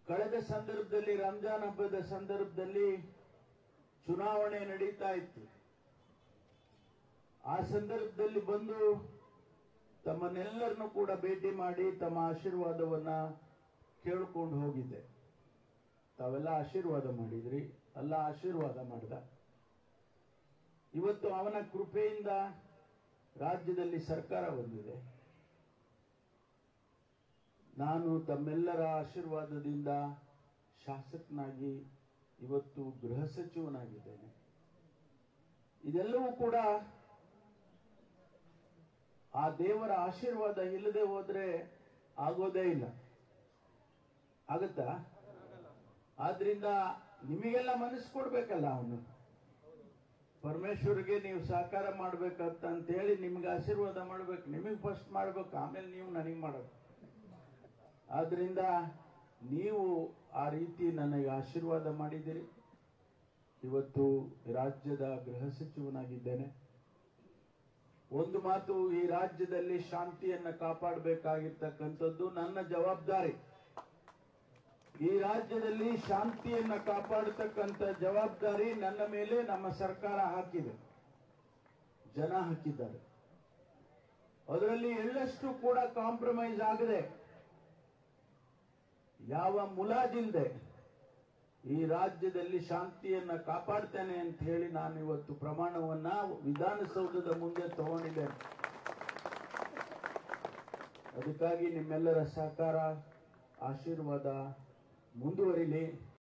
ಕಳೆದ ಸಂದರ್ಭದಲ್ಲಿ ರಂಜಾನ್ ಹಬ್ಬದ ಸಂದರ್ಭದಲ್ಲಿ ಚುನಾವಣೆ ನಡೀತಾ ಇತ್ತು ಆ ಸಂದರ್ಭದಲ್ಲಿ ಬಂದು ತಮ್ಮನ್ನೆಲ್ಲರನ್ನು ಕೂಡ ಭೇಟಿ ಮಾಡಿ ತಮ್ಮ ಆಶೀರ್ವಾದವನ್ನ ಕೇಳ್ಕೊಂಡು ಹೋಗಿದ್ದೆ ತಾವೆಲ್ಲ ಆಶೀರ್ವಾದ ಮಾಡಿದ್ರಿ ಅಲ್ಲ ಆಶೀರ್ವಾದ ಮಾಡಿದ ಇವತ್ತು ಅವನ ಕೃಪೆಯಿಂದ ರಾಜ್ಯದಲ್ಲಿ ಸರ್ಕಾರ ಬಂದಿದೆ ನಾನು ತಮ್ಮೆಲ್ಲರ ಆಶೀರ್ವಾದದಿಂದ ಶಾಸಕನಾಗಿ ಇವತ್ತು ಗೃಹ ಸಚಿವನಾಗಿದ್ದೇನೆ ಇದೆಲ್ಲವೂ ಕೂಡ ಆ ದೇವರ ಆಶೀರ್ವಾದ ಇಲ್ಲದೆ ಹೋದ್ರೆ ಆಗೋದೇ ಇಲ್ಲ ಆಗತ್ತಾ ಆದ್ರಿಂದ ನಿಮಗೆಲ್ಲ ಮನಸ್ಸು ಕೊಡ್ಬೇಕಲ್ಲ ಅವನು ಪರಮೇಶ್ವರ್ಗೆ ನೀವು ಸಹಕಾರ ಮಾಡ್ಬೇಕಂತ ಅಂತ ಹೇಳಿ ನಿಮ್ಗೆ ಆಶೀರ್ವಾದ ಮಾಡ್ಬೇಕು ನಿಮಗೆ ಫಸ್ಟ್ ಮಾಡ್ಬೇಕು ಆಮೇಲೆ ನೀವು ನನಗೆ ಮಾಡಬೇಕು ಆದ್ರಿಂದ ನೀವು ಆ ರೀತಿ ನನಗೆ ಆಶೀರ್ವಾದ ಮಾಡಿದಿರಿ ಇವತ್ತು ರಾಜ್ಯದ ಗೃಹ ಸಚಿವನಾಗಿದ್ದೇನೆ ಒಂದು ಮಾತು ಈ ರಾಜ್ಯದಲ್ಲಿ ಶಾಂತಿಯನ್ನ ಕಾಪಾಡಬೇಕಾಗಿರ್ತಕ್ಕಂಥದ್ದು ನನ್ನ ಜವಾಬ್ದಾರಿ ಈ ರಾಜ್ಯದಲ್ಲಿ ಶಾಂತಿಯನ್ನ ಕಾಪಾಡತಕ್ಕಂಥ ಜವಾಬ್ದಾರಿ ನನ್ನ ಮೇಲೆ ನಮ್ಮ ಸರ್ಕಾರ ಹಾಕಿದೆ ಜನ ಹಾಕಿದ್ದಾರೆ ಅದರಲ್ಲಿ ಎಳ್ಳಷ್ಟು ಕೂಡ ಕಾಂಪ್ರಮೈಸ್ ಆಗದೆ ಯಾವ ಮುಲಾಜಿಲ್ದೆ ಈ ರಾಜ್ಯದಲ್ಲಿ ಶಾಂತಿಯನ್ನ ಕಾಪಾಡ್ತೇನೆ ಅಂತ ಹೇಳಿ ನಾನು ಇವತ್ತು ಪ್ರಮಾಣವನ್ನ ವಿಧಾನಸೌಧದ ಮುಂದೆ ತಗೊಂಡಿದ್ದೇನೆ ಅದಕ್ಕಾಗಿ ನಿಮ್ಮೆಲ್ಲರ ಸಹಕಾರ ಆಶೀರ್ವಾದ ಮುಂದುವರಿಲಿ